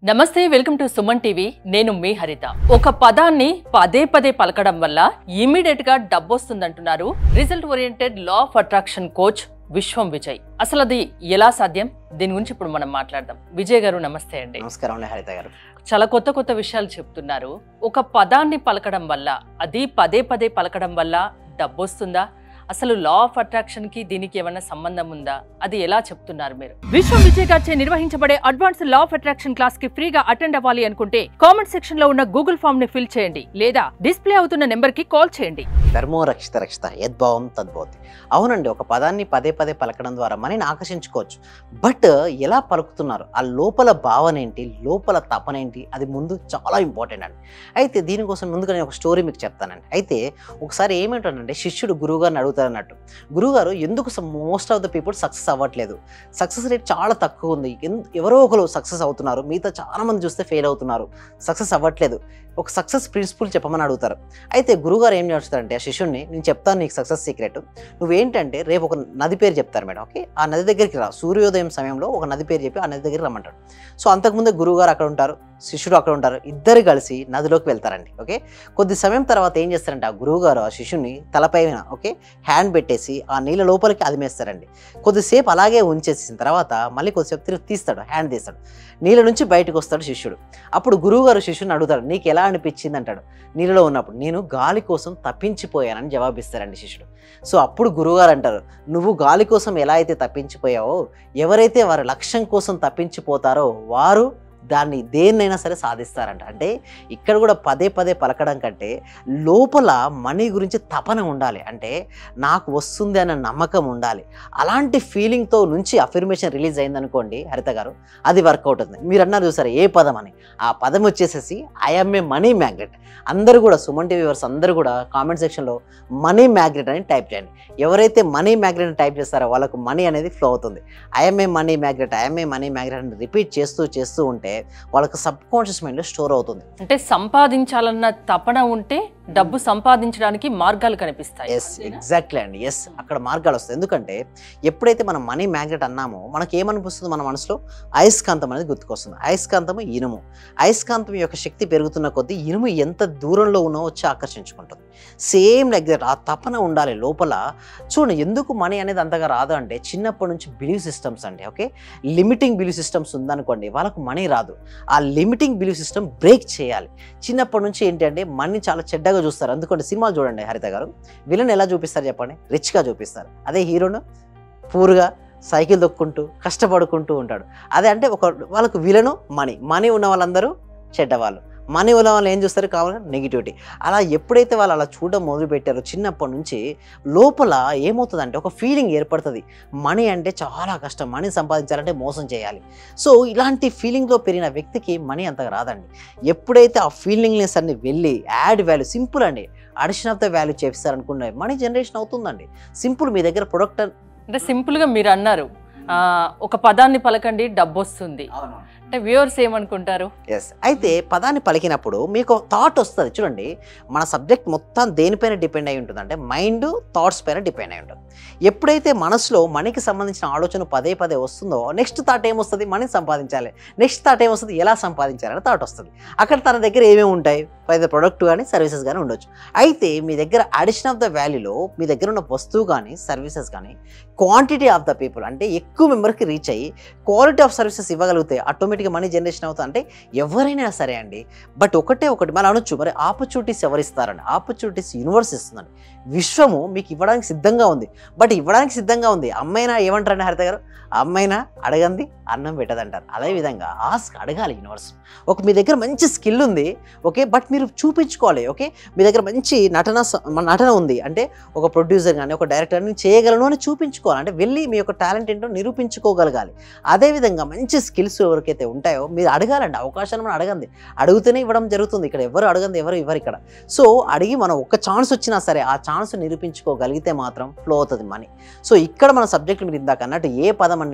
నమస్తే welcome to Suman TV నేను మీ హరిత ఒక పదాన్ని పదే పదే పలకడం వల్ల ఇమీడియట్ గా డబ్బొస్తుందంటున్నారు result oriented law of attraction coach Vishwam Vijay అసలు అది ఎలా సాధ్యం దీని గురించి ఇప్పుడు మనం మాట్లాడదాం విజయ్ గారు నమస్తే అండి నమస్కారం అండి హరిత గారు చాలా కొత్త కొత్త విషయాలు చెప్తున్నారు ఒక పదాన్ని పలకడం వల్ల అది పదే పదే పలకడం వల్ల డబ్బొస్తుందా అసలు లా ఆఫ్ అట్రాక్షన్ కి దీనికి ఏమైనా సంబంధం ఉందా అది ఎలా చెప్తున్నారు మీరు విశ్వం విజయ్ గారిచే నిర్వహించబడే advance law of attraction class కి ఫ్రీగా అటెండ్ అవ్వాలి అనుకుంటే కామెంట్ సెక్షన్ లో ఉన్న గూగుల్ ఫామ్ ని ఫిల్ చేయండి లేదా డిస్ప్లే అవుతున్న నెంబర్ కి కాల్ చేయండి ధర్మో రక్షిత రక్షిత యద్భావం తద్భవతి అవునండి ఒక పదాన్ని పదే పదే పలకడం ద్వారా మనని ఆకర్షించుకోవచ్చు బట్ ఎలా పలుకుతున్నారు ఆ లోపల భావన ఏంటి లోపల తపన ఏంటి అది ముందు చాలా ఇంపార్టెంట్ అండి అయితే దీనికోసం ముందుగా నేను ఒక స్టోరీ మీకు చెప్తానండి అయితే ఒకసారి ఏమిటంటే శిష్యుడు గురువుగారిని అడుగుతారన్నట్టు గురువుగారు ఎందుకు most of the people success అవ్వట్లేదు సక్సెస్ రేట్ చాలా తక్కువ ఉంది ఎన్- ఎవరో ఒకరు సక్సెస్ అవుతున్నారు మిగతా చాలా మంది చూస్తే ఫెయిల్ అవుతున్నారు సక్సెస్ అవ్వట్లేదు ఒక సక్సెస్ ప్రిన్సిపల్ చెప్పమని అడుగుతారు అయితే గురుగారు ఏం చేస్తారంటే ఆ శిష్యుడిని నేను చెప్తాను నీకు సక్సెస్ సీక్రెట్ నువ్వేంటంటే రేపు ఒక నది పేరు చెప్తారు మేడం ఓకే ఆ నది దగ్గరికి రా సూర్యోదయం సమయంలో ఒక నది పేరు చెప్పి ఆ నది దగ్గరికి రమ్మంటాడు సో అంతకుముందే గురువుగారు అక్కడ ఉంటారు శిష్యుడు అక్కడ ఉంటారు ఇద్దరు కలిసి నదిలోకి వెళ్తారండి ఓకే కొద్ది సమయం తర్వాత ఏం చేస్తారంటే ఆ గురువుగారు ఆ శిష్యుని తలపైన ఓకే హ్యాండ్ పెట్టేసి ఆ నీళ్ళ లోపలికి అదిమేస్తారండి కొద్దిసేపు అలాగే ఉంచేసిన తర్వాత మళ్ళీ కొద్దిసేపు తిరిగి తీస్తాడు హ్యాండ్ తీస్తాడు నీళ్ళ నుంచి బయటకు వస్తాడు శిష్యుడు అప్పుడు గురువుగారు శిష్యుని అడుగుతాడు నీకు ఎలా అనిపించింది అంటాడు నీళ్ళలో ఉన్నప్పుడు నేను గాలి కోసం తప్పించిపోయానని జవాబిస్తారండి శిష్యుడు సో అప్పుడు గురువుగారు అంటారు నువ్వు గాలి కోసం ఎలా అయితే తప్పించిపోయావో ఎవరైతే వారి లక్ష్యం కోసం తప్పించిపోతారో వారు దాన్ని దేన్నైనా సరే సాధిస్తారంట అంటే ఇక్కడ కూడా పదే పదే పలకడం కంటే లోపల మనీ గురించి తపన ఉండాలి అంటే నాకు వస్తుంది అన్న నమ్మకం ఉండాలి అలాంటి ఫీలింగ్తో నుంచి అఫర్మేషన్ రిలీజ్ అయిందనుకోండి హరిత గారు అది వర్కౌట్ అవుతుంది మీరు అన్నారు చూసారు ఏ పదం అని ఆ పదం వచ్చేసేసి ఐఎమ్ ఏ మనీ మ్యాగ్నెట్ అందరూ కూడా సుమన్ టీవీ వ్యూవర్స్ అందరూ కూడా కామెంట్ సెక్షన్లో మనీ మ్యాగ్నెట్ అని టైప్ చేయండి ఎవరైతే మనీ మ్యాగ్నెట్ టైప్ చేస్తారో వాళ్ళకు మనీ అనేది ఫ్లో అవుతుంది I'm a money magnet I'm a money magnet అని రిపీట్ చేస్తూ చేస్తూ ఉంటే వాళ్ళకి సబ్ కాన్షియస్ మైండ్లో స్టోర్ అవుతుంది అంటే సంపాదించాలన్న తపన ఉంటే డబ్బు సంపాదించడానికి మార్గాలు కనిపిస్తాయి ఎస్ ఎగ్జాక్ట్లీ అండి ఎస్ అక్కడ మార్గాలు వస్తాయి ఎందుకంటే ఎప్పుడైతే మనం మనీ మ్యాగ్నెట్ అన్నామో మనకి ఏమనిపిస్తుంది మన మనసులో అయస్కాంతం అనేది గుర్తుకొస్తుంది అయస్కాంతము ఇనుము అయస్కాంతం యొక్క శక్తి పెరుగుతున్న కొద్దీ ఇనుము ఎంత దూరంలో ఉన్నా వచ్చి ఆకర్షించుకుంటుంది సేమ్ లైక్ దట్ ఆ తపన ఉండాలి లోపల చూడండి ఎందుకు మనీ అనేది అంతగా రాదు అంటే చిన్నప్పటి నుంచి బిలీవ్ సిస్టమ్స్ అండి ఓకే లిమిటింగ్ బిలీవ్ సిస్టమ్స్ ఉందనుకోండి వాళ్ళకు మనీ రాదు ఆ లిమిటింగ్ బిలీవ్ సిస్టమ్ బ్రేక్ చేయాలి చిన్నప్పటి నుంచి ఏంటి అంటే మనీ చాలా చెడ్డగా చూస్తారు అందుకంటే సినిమాలు చూడండి హరిత గారు విలన్ ఎలా చూపిస్తారు చెప్పండి రిచ్గా చూపిస్తారు అదే హీరోను పూర్గా సైకిల్ దొక్కుంటూ కష్టపడుకుంటూ ఉంటాడు అదే అంటే ఒక వాళ్ళకు విలను మనీ మనీ ఉన్న వాళ్ళందరూ చెడ్డవాళ్ళు మనీ ఉన్న వాళ్ళు ఏం చూస్తారు కావాలి నెగిటివిటీ అలా ఎప్పుడైతే వాళ్ళు అలా చూడడం మొదలు పెట్టారో చిన్నప్పటి నుంచి లోపల ఏమవుతుందంటే ఒక ఫీలింగ్ ఏర్పడుతుంది మనీ అంటే చాలా కష్టం మనీ సంపాదించాలంటే మోసం చేయాలి సో ఇలాంటి ఫీలింగ్లో పెరిగిన వ్యక్తికి మనీ అంతగా రాదండి ఎప్పుడైతే ఆ ఫీలింగ్నెస్ అన్ని వెళ్ళి యాడ్ వాల్యూ సింపుల్ అండి అడిషన్ ఆఫ్ ద వాల్యూ చేస్తారనుకున్న మనీ జనరేషన్ అవుతుందండి సింపుల్ మీ దగ్గర ప్రొడక్ట్ అంటే సింపుల్ గా మీరు అన్నారు ఆ, ఒక పదాన్ని పలకండి డబ్బు వస్తుంది అంటే వ్యూవర్స్ ఏమనుకుంటారు ఎస్ అయితే పదాన్ని పలికినప్పుడు మీకు థాట్ వస్తుంది చూడండి మన సబ్జెక్ట్ మొత్తం దేనిపైన డిపెండ్ అయి ఉంటుంది అంటే మైండ్ థాట్స్ పైన డిపెండ్ అయి ఉంటుంది ఎప్పుడైతే మనసులో మనీకి సంబంధించిన ఆలోచన పదే పదే వస్తుందో నెక్స్ట్ థాట్ ఏమొస్తుంది మనీ సంపాదించాలి నెక్స్ట్ థాట్ ఏమొస్తుంది ఎలా సంపాదించాలి అనే థాట్ వస్తుంది అక్కడ తన దగ్గర ఏమేమి ఉంటాయి పైన ప్రొడక్ట్ కానీ సర్వీసెస్ కానీ ఉండొచ్చు అయితే మీ దగ్గర అడిషన్ ఆఫ్ ద వాల్యూలో మీ దగ్గర ఉన్న వస్తువు కానీ సర్వీసెస్ కానీ క్వాంటిటీ ఆఫ్ ద పీపుల్ అంటే ఎక్కువ మెంబర్కి రీచ్ అయ్యి క్వాలిటీ ఆఫ్ సర్వీసెస్ ఇవ్వగలిగితే ఆటోమేటిక్గా మనీ జనరేషన్ అవుతుంది అంటే ఎవరైనా సరే అండి బట్ ఒకటే ఒకటి మనం అనొచ్చు మరి ఆపర్చునిటీస్ ఎవరు ఇస్తారండి ఆపర్చునిటీస్ యూనివర్స్ ఇస్తుందండి విశ్వము మీకు ఇవ్వడానికి సిద్ధంగా ఉంది బట్ ఇవ్వడానికి సిద్ధంగా ఉంది అమ్మైనా ఏమంటారండి హరిత గారు అమ్మైనా అడగంది అన్నం పెట్టదంటారు అదే విధంగా ఆస్క్ అడగాలి యూనివర్స్ ఒక మీ దగ్గర మంచి స్కిల్ ఉంది ఓకే బట్ మీరు చూపించుకోవాలి ఓకే మీ దగ్గర మంచి నటన స- నటన ఉంది అంటే ఒక ప్రొడ్యూసర్ కానీ ఒక డైరెక్టర్ కానీ చేయగలను అని చూపించుకోవాలి అంటే వెళ్ళి మీ యొక్క టాలెంట్ ఏంటో నిరూపించుకోగలగాలి అదేవిధంగా మంచి స్కిల్స్ ఎవరికైతే ఉంటాయో మీరు అడగాలండి అవకాశాన్ని మనం అడగండి అడిగితేనే ఇవ్వడం జరుగుతుంది ఇక్కడ ఎవరు అడగంది ఎవరు ఇవ్వరు ఇక్కడ సో అడిగి మనం ఒక ఛాన్స్ వచ్చినా సరే ఆ ఛాన్స్ నిరూపించుకోగలిగితే మాత్రం ఫ్లో అవుతుంది మనీ సో ఇక్కడ మన సబ్జెక్ట్ మీరు ఇందాక అన్నట్టు ఏ పదం అనేది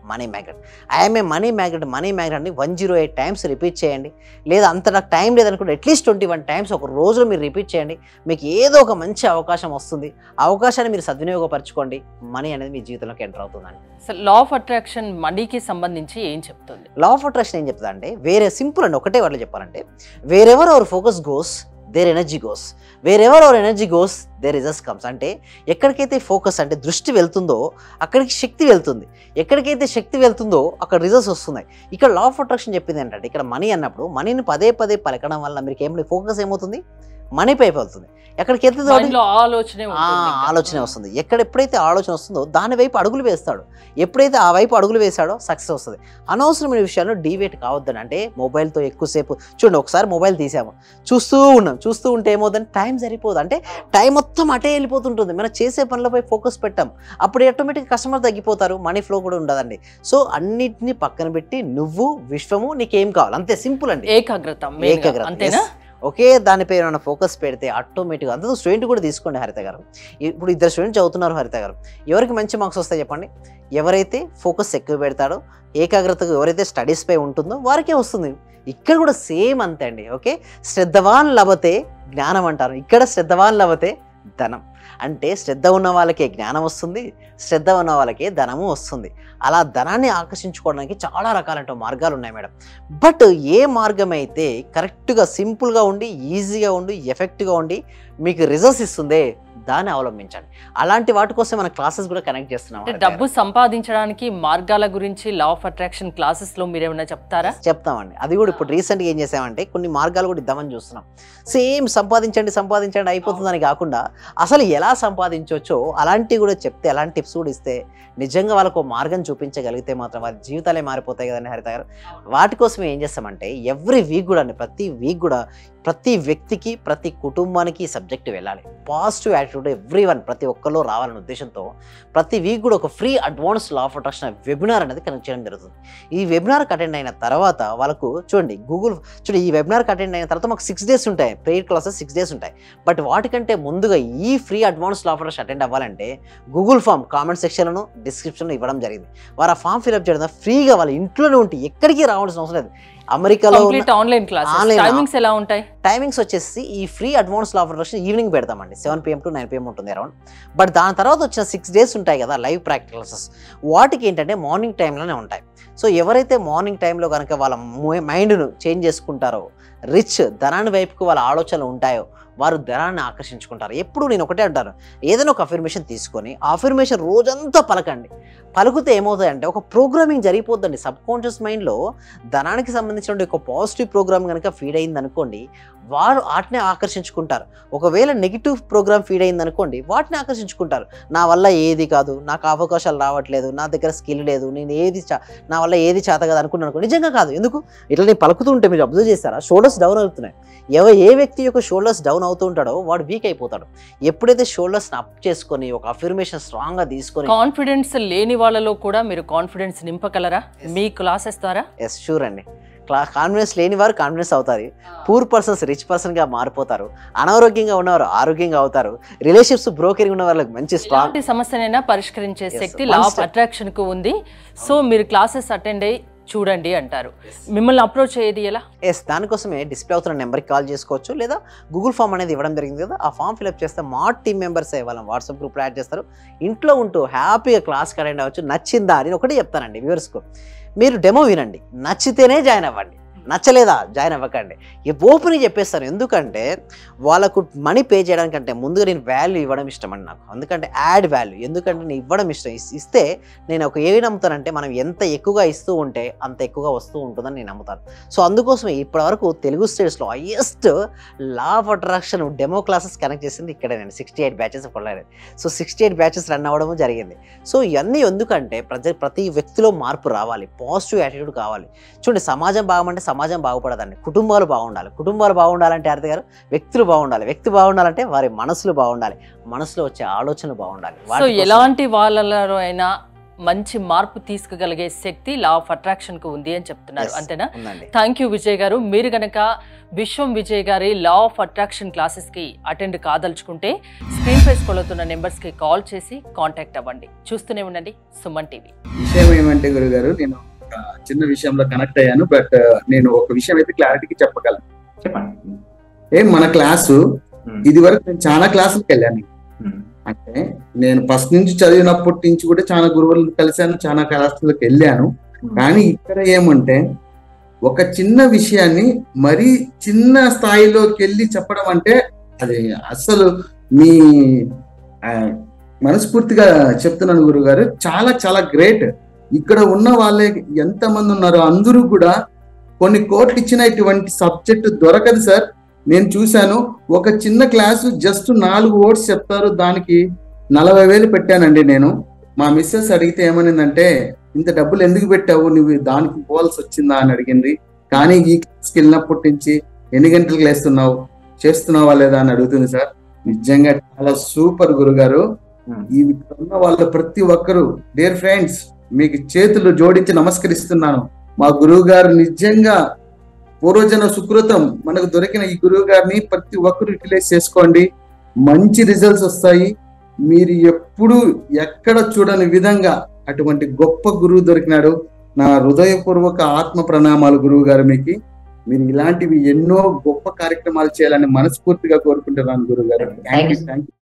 money magnet I'm a money magnet money మ్యాగ్నెట్ని one zero eight times repeat చేయండి లేదా అంత నాకు టైం లేదనుకుంటే అట్లీస్ట్ ట్వంటీ వన్ టైమ్స్ ఒక రోజులో మీరు రిపీట్ చేయండి మీకు ఏదో ఒక మంచి అవకాశం వస్తుంది ఆ అవకాశాన్ని మీరు సద్వినియోగపరచుకోండి మనీ అనేది మీ జీవితంలోకి ఎంటర్ అవుతుందండి అసలు లా ఆఫ్ అట్రాక్షన్ మనీకి సంబంధించి ఏం చెప్తుంది లా ఆఫ్ అట్రాక్షన్ ఏం చెప్తుంది అంటే వేరే సింపుల్ అండి ఒకటే వాళ్ళు చెప్పాలంటే wherever our focus goes there energy goes wherever our energy goes there results comes అంటే ఎక్కడికైతే ఫోకస్ అంటే దృష్టి వెళ్తుందో అక్కడికి శక్తి వెళ్తుంది ఎక్కడికైతే శక్తి వెళ్తుందో అక్కడ రిజల్ట్స్ వస్తున్నాయి ఇక్కడ లా ఆఫ్ అట్రాక్షన్ చెప్పింది ఏంటంటే ఇక్కడ మనీ అన్నప్పుడు మనీని పదే పదే పలకడం వల్ల మీకు ఏం ఫోకస్ ఏమవుతుంది మనీ పైపు వెళ్తుంది ఎక్కడికి వెళ్తుంది మైండ్లో ఆలోచనే ఆ, ఉంటుంది ఇంకా. ఆలోచన వస్తుంది ఎక్కడ ఎప్పుడైతే ఆలోచన వస్తుందో దాని వైపు అడుగులు వేస్తాడు ఎప్పుడైతే ఆ వైపు అడుగులు వేస్తాడో సక్సెస్ వస్తుంది అనవసరమైన విషయాల్లో డీవేట్ కావద్దని అంటే మొబైల్తో ఎక్కువసేపు చూడండి ఒకసారి మొబైల్ తీసాము చూస్తూ ఉన్నాం చూస్తూ ఉంటే ఏమవుతుంది టైం సరిపోదు అంటే టైం మొత్తం అటే వెళ్ళిపోతుంటుంది మనం చేసే పనులపై ఫోకస్ పెట్టాం అప్పుడు ఆటోమేటిక్ కస్టమర్ తగ్గిపోతారు మనీ ఫ్లో కూడా ఉండదండి సో అన్నిటిని పక్కన పెట్టి నువ్వు విశ్వము నీకేం కావాలి అంతే సింపుల్ అండి ఏకాగ్రత main గా. ఏకాగ్రత అంతేనా yes. ఒకే దానిపై ఏమైనా ఫోకస్ పెడితే ఆటోమేటిక్గా అంతతో స్టూడెంట్ కూడా తీసుకోండి హరిత గారు ఇప్పుడు ఇద్దరు స్టూడెంట్ చదువుతున్నారు హరిత గారు ఎవరికి మంచి మార్క్స్ వస్తాయి చెప్పండి ఎవరైతే ఫోకస్ ఎక్కువ పెడతాడో ఏకాగ్రతకు ఎవరైతే స్టడీస్ పై ఉంటుందో వారికే వస్తుంది ఇక్కడ కూడా సేమ్ అంతే అండి ఓకే శ్రద్ధవాన్ లభతే జ్ఞానం అంటారు ఇక్కడ శ్రద్ధవాన్ లభతే ధనం అంటే శ్రద్ధ ఉన్న వాళ్ళకే జ్ఞానం వస్తుంది శ్రద్ధ ఉన్న వాళ్ళకే ధనము వస్తుంది అలా ధనాన్ని ఆకర్షించుకోవడానికి చాలా రకాలంటే మార్గాలు ఉన్నాయి మేడం బట్ ఏ మార్గం అయితే కరెక్ట్గా సింపుల్గా ఉండి ఈజీగా ఉండి ఎఫెక్ట్గా ఉండి మీకు రిజల్ట్స్ ఇస్తుందే దాన్ని అవలంబించండి అలాంటి వాటి కోసం మన క్లాసెస్ కూడా కనెక్ట్ చేస్తున్నాం అంటే డబ్బు సంపాదించడానికి మార్గాల గురించి లా ఆఫ్ అట్రాక్షన్ క్లాసెస్ లో మీరేమైనా చెప్తారా చెప్తామండి అది కూడా ఇప్పుడు రీసెంట్గా ఏం చేసామంటే కొన్ని మార్గాలు కూడా ఇద్దామని చూస్తున్నాం సేమ్ సంపాదించండి సంపాదించండి అయిపోతుందని కాకుండా అసలు ఎలా సంపాదించవచ్చో అలాంటివి కూడా చెప్తే అలాంటి టిప్స్ కూడా ఇస్తే నిజంగా వాళ్ళకు ఒక మార్గం చూపించగలిగితే మాత్రం వారి జీవితాలే మారిపోతాయి కదండి హరిత గారు వాటి కోసం ఏం చేస్తామంటే ఎవ్రీ వీక్ కూడా అండి ప్రతి వీక్ కూడా ప్రతి వ్యక్తికి ప్రతి కుటుంబానికి ఈ సబ్జెక్ట్ వెళ్ళాలి పాజిటివ్ యాటిట్యూడ్ ఎవ్రీ వన్ ప్రతి ఒక్కరిలో రావాలనే ఉద్దేశంతో ప్రతి వీక్ కూడా ఒక free advance law of attraction webinar అనేది కనెక్ట్ చేయడం జరుగుతుంది ఈ వెబినార్కి అటెండ్ అయిన తర్వాత వాళ్ళకు చూడండి గూగుల్ చూడండి ఈ వెబినార్కి అటెండ్ అయిన తర్వాత మాకు సిక్స్ డేస్ ఉంటాయి ప్రేయర్ క్లాసెస్ సిక్స్ డేస్ ఉంటాయి బట్ వాటికంటే ముందుగా ఈ free advance law of attraction attend అవ్వాలంటే గూగుల్ ఫామ్ కామెంట్ సెక్షన్లో డిస్క్రిప్షన్లో ఇవ్వడం జరిగింది వారు ఆ ఫామ్ ఫిల్అప్ చేయడం ద్వారా ఫ్రీగా వాళ్ళ ఇంట్లోనే ఉంటే ఎక్కడికి రావాల్సిన అవసరం లేదు అమెరికాలో ఉన్న- complete online classes Online. Timings ఎలా ఉంటాయి టైమింగ్స్ వచ్చేసి ఈ free advance law offer evening పెడతామండి seven PM to nine PM ఉంటుంది అరౌండ్ బట్ దాని తర్వాత వచ్చిన సిక్స్ డేస్ ఉంటాయి కదా లైవ్ ప్రాక్టికల్సెస్ వాటికి ఏంటంటే మార్నింగ్ టైంలోనే ఉంటాయి సో ఎవరైతే మార్నింగ్ టైంలో కనుక వాళ్ళ మైండ్ను చేంజ్ చేసుకుంటారో రిచ్ ధనాన్ని వైపుకు వాళ్ళ ఆలోచనలు ఉంటాయో వారు ధనాన్ని ఆకర్షించుకుంటారు ఎప్పుడు నేను ఒకటే అంటాను ఏదైనా ఒక అఫర్మేషన్ తీసుకొని ఆ అఫర్మేషన్ రోజంతా పలకండి పలుకుతే ఏమవుతాయంటే ఒక ప్రోగ్రామింగ్ జరిగిపోద్దండి సబ్ కాన్షియస్ మైండ్లో ధనానికి సంబంధించిన ఒక పాజిటివ్ ప్రోగ్రామ్ కనుక ఫీడ్ అయింది అనుకోండి వారు వాటిని ఆకర్షించుకుంటారు ఒకవేళ నెగిటివ్ ప్రోగ్రామ్ ఫీడ్ అయింది అనుకోండి వాటిని ఆకర్షించుకుంటారు నా వల్ల ఏది కాదు నాకు అవకాశాలు రావట్లేదు నా దగ్గర స్కిల్ లేదు నేను ఏది చా నా వల్ల ఏది చేత కాదు అనుకున్నాను అనుకో నిజంగా కాదు ఎందుకు ఇట్లా నేను పలుకుతూ ఉంటే మీరు అబ్జర్వ్ చేస్తారా షోల్డర్స్ డౌన్ అవుతున్నాయి ఎవ ఏ వ్యక్తి యొక్క షోల్డర్స్ డౌన్ అవుతూ ఉంటాడో వాడు వీక్ అయిపోతాడు ఎప్పుడైతే షోల్డర్స్ అప్ చేసుకొని ఒక అఫర్మేషన్ స్ట్రాంగ్గా తీసుకొని కాన్ఫిడెన్స్ లేని వాళ్ళలో కూడా మీరు కాన్ఫిడెన్స్ నింపగలరా మీ క్లాసెస్ ద్వారా ఎస్ షూర్ అండి క్లా కాన్ఫిడెన్స్ లేని వారు కాన్ఫిడెన్స్ అవుతారు పూర్ పర్సన్స్ రిచ్ పర్సన్గా మారిపోతారు అనారోగ్యంగా ఉన్నవారు ఆరోగ్యంగా అవుతారు రిలేషన్షిప్స్ బ్రోకరింగ్ ఉన్న వాళ్ళకి మంచి స్ట్రాంగ్ ఎలాంటి సమస్యనైనా పరిష్కరించే Yes, శక్తి one law of step. Attraction కు ఉంది సో మీరు క్లాసెస్ అటెండ్ అయ్యి చూడండి అంటారు మిమ్మల్ని అప్రోచ్ అయ్యేది ఎలా ఎస్ దానికోసమే డిస్ప్లే అవుతున్న నెంబర్కి కాల్ చేసుకోవచ్చు లేదా గూగుల్ ఫామ్ అనేది ఇవ్వడం జరిగింది కదా ఆ ఫామ్ ఫిల్అప్ చేస్తే మా టీం మెంబర్స్ వాళ్ళని వాట్సాప్ గ్రూప్లో యాడ్ చేస్తారు ఇంట్లో ఉంటూ హ్యాపీగా క్లాస్కి అటెండ్ అవ్వచ్చు నచ్చిందా అని ఒకటి చెప్తానండి వ్యూవర్స్కు మీరు డెమో వినండి నచ్చితేనే జాయిన్ అవ్వండి నచ్చలేదా జాయిన్ అవ్వకండి ఈ ఓపెన్ చెప్పేస్తాను ఎందుకంటే వాళ్ళకు మనీ పే చేయడానికంటే ముందుగా నేను వాల్యూ ఇవ్వడం ఇష్టం అండి నాకు ఎందుకంటే యాడ్ వాల్యూ ఎందుకంటే నేను ఇవ్వడం ఇష్టం ఇస్- ఇస్తే నేను ఒక ఏవి నమ్ముతానంటే మనం ఎంత ఎక్కువగా ఇస్తూ ఉంటే అంత ఎక్కువగా వస్తూ ఉంటుందని నేను నమ్ముతాను సో అందుకోసమే ఇప్పటివరకు తెలుగు స్టేట్స్లో highest law of attraction demo classes connect చేసింది ఇక్కడే నేను సిక్స్టీ ఎయిట్ బ్యాచెస్ కొనలేదు so sixty eight batches run అవ్వడం జరిగింది సో ఇవన్నీ ఎందుకంటే ప్రతి ప్రతి వ్యక్తిలో మార్పు రావాలి పాజిటివ్ యాటిట్యూడ్ కావాలి చూడండి సమాజం బాగమంటే సమాజం బాగుపడదండి కుటుంబాలు బాగుండాలి కుటుంబాలు బాగుండాలంటే అర్థం గారు వ్యక్తులు బాగుండాలి వ్యక్తి బాగుండాలంటే వారి మనసులు బాగుండాలి మనసులో వచ్చే ఆలోచనలు బాగుండాలి సో వాటి కోసం- ఎలాంటి వాళ్ళలో అయినా మంచి మార్పు తీసుకుగలిగే శక్తి లా ఆఫ్ అట్రాక్షన్ కు ఉంది అని చెప్తున్నారు Yes. అంతేనా ఉందండి థ్యాంక్ యూ విజయ్ గారు మీరు గనక విశ్వం విజయ్ గారి లా ఆఫ్ అట్రాక్షన్ క్లాసెస్ కి అటెండ్ కాదలుచుకుంటే స్క్రీన్ పై స్కొలుతున్న నెంబర్స్ కి కాల్ చేసి కాంటాక్ట్ అవ్వండి చూస్తూనే ఉండండి సుమన్ టీవీ విషయం ఏమంటే గురుగారు నేను ఒక చిన్న విషయంలో కనెక్ట్ అయ్యాను బట్ నేను ఒక విషయం అయితే క్లారిటీకి చెప్పగలను చెప్పండి ఏ మన క్లాసు ఉమ్, ఇది వరకు నేను చాలా క్లాసులకు వెళ్ళాను ఉమ్, అంటే నేను ఫస్ట్ నుంచి చదివినప్పటి నుంచి కూడా చాలా గురువులను కలిశాను చాలా క్లాసులకు వెళ్ళాను ఉమ్. కానీ ఇక్కడ ఏమంటే ఒక చిన్న విషయాన్ని మరీ చిన్న స్థాయిలోకి వెళ్ళి చెప్పడం అంటే అది అసలు మీ ఆ, మనస్ఫూర్తిగా చెప్తున్నాను గురుగారు చాలా చాలా గ్రేట్ ఇక్కడ ఉన్న వాళ్ళే ఎంతమంది ఉన్నారో అందరూ కూడా కొన్ని కోట్లు ఇచ్చిన ఇటువంటి సబ్జెక్ట్ దొరకదు సార్ నేను చూశాను ఒక చిన్న క్లాసు జస్ట్ నాలుగు ఓట్స్ చెప్తారు దానికి నలభై వేలు పెట్టానండి నేను మా మిస్సెస్ అడిగితే ఏమనిందంటే ఇంత డబ్బులు ఎందుకు పెట్టావు నువ్వు దానికి పోవాల్సి వచ్చిందా అని అడిగింది కానీ ఈ క్లాస్కి వెళ్ళినప్పటి నుంచి ఎన్ని గంటలకు లేస్తున్నావు చేస్తున్నావా లేదా అని అడుగుతుంది సార్ నిజంగా చాలా సూపర్ గురుగారు ఉమ్. ఈ ఉన్న వాళ్ళ ప్రతి ఒక్కరు డియర్ ఫ్రెండ్స్ మీకు చేతులు జోడించి నమస్కరిస్తున్నాను మా గురువు గారు నిజంగా పూర్వజన సుకృతం మనకు దొరికిన ఈ గురువు గారిని ప్రతి ఒక్కరు యూటిలైజ్ చేసుకోండి మంచి రిజల్ట్స్ వస్తాయి మీరు ఎప్పుడు ఎక్కడ చూడని విధంగా అటువంటి గొప్ప గురువు దొరికినాడు నా హృదయపూర్వక ఆత్మ ప్రణామాలు గురువు గారు మీకు మీరు ఇలాంటివి ఎన్నో గొప్ప కార్యక్రమాలు చేయాలని మనస్ఫూర్తిగా కోరుకుంటున్నాను గురువు గారు Thank you. Thank you